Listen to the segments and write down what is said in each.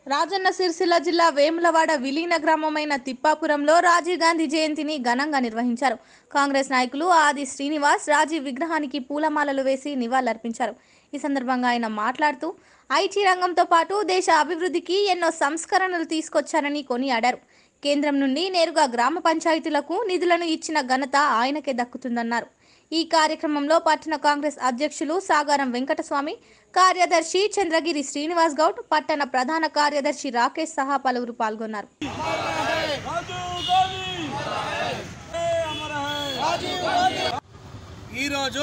రాజన్న సిరిసిల్ల జిల్లా వేములవాడ విలీన గ్రామమైన తిప్పాపురంలో రాజీవ్ గాంధీ జయంతిని ఘనంగా నిర్వహించారు కాంగ్రెస్ నాయకులు ఆది శ్రీనివాస్ రాజీవ్ విగ్రహానికి పూలమాలలు వేసి నివాళులర్పించారు ఈ సందర్భంగా ఆయన మాట్లాడుతూ ఐటీ రంగంతో పాటు దేశ అభివృద్ధికి ఎన్నో సంస్కరణలు తీసుకొచ్చారని కొనియాడారు కేంద్రం నుండి నేరుగా గ్రామ పంచాయతీలకు నిధులను ఇచ్చిన ఘనత ఆయనకే దక్కుతుందన్నారు ఈ కార్యక్రమంలో పట్టణ కాంగ్రెస్ అధ్యక్షులు సాగారం వెంకటస్వామి కార్యదర్శి చంద్రగిరి శ్రీనివాస్ గౌడ్ పట్టణ ప్రధాన కార్యదర్శి రాకేష్ సహా పలువురు పాల్గొన్నారు राजीव गांधी जय अमर है ఈరోజు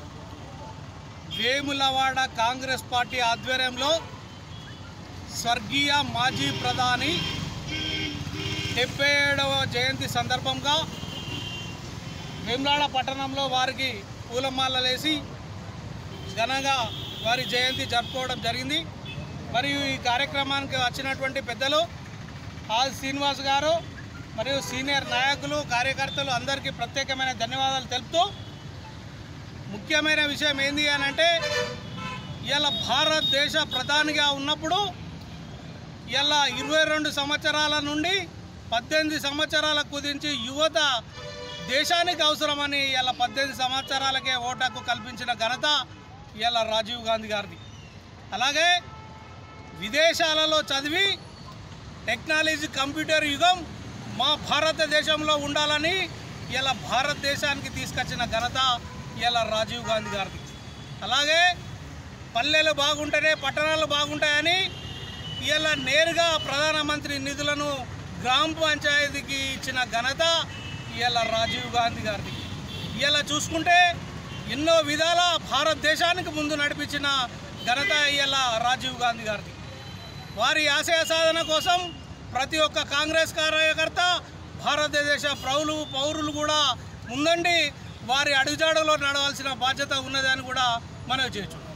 వేములవాడ కాంగ్రెస్ పార్టీ ఆధ్వర్యంలో స్వర్గీయ మాజీ ప్రధాని డెబ్బై ఏడవ జయంతి సందర్భంగా వేములాడ పట్టణంలో వారికి పూలమాలలేసి ఘనంగా వారి జయంతి జరుపుకోవడం జరిగింది మరియు ఈ కార్యక్రమానికి వచ్చినటువంటి పెద్దలు ఆది శ్రీనివాస్ గారు మరియు సీనియర్ నాయకులు కార్యకర్తలు అందరికీ ప్రత్యేకమైన ధన్యవాదాలు తెలుపుతూ ముఖ్యమైన విషయం ఏంది అని అంటే ఇలా భారతదేశ ప్రధానిగా ఉన్నప్పుడు ఇలా ఇరవై రెండు సంవత్సరాల నుండి పద్దెనిమిది సంవత్సరాలకు కుదించి యువత దేశానికి అవసరమని ఇలా పద్దెనిమిది సంవత్సరాలకే ఓటకు కల్పించిన ఘనత ఇలా రాజీవ్ గాంధీ గారిది అలాగే విదేశాలలో చదివి టెక్నాలజీ కంప్యూటర్ యుగం మా భారతదేశంలో ఉండాలని ఇలా భారతదేశానికి తీసుకొచ్చిన ఘనత ఇలా రాజీవ్ గాంధీ గారిది అలాగే పల్లెలు బాగుంటేనే పట్టణాలు బాగుంటాయని ఇలా నేరుగా ప్రధానమంత్రి నిధులను గ్రామ పంచాయతీకి ఇచ్చిన ఘనత ఇలా రాజీవ్ గాంధీ గారిది ఇలా చూసుకుంటే ఎన్నో విధాల భారతదేశానికి ముందు నడిపించిన ఘనత ఇలా రాజీవ్ గాంధీ గారిది వారి ఆశయ సాధన కోసం ప్రతి ఒక్క కాంగ్రెస్ కార్యకర్త భారతదేశ పౌరులు పౌరులు కూడా ముందండి వారి అడుగుజాడలో నడవాల్సిన బాధ్యత ఉన్నదని కూడా మనం చేయొచ్చు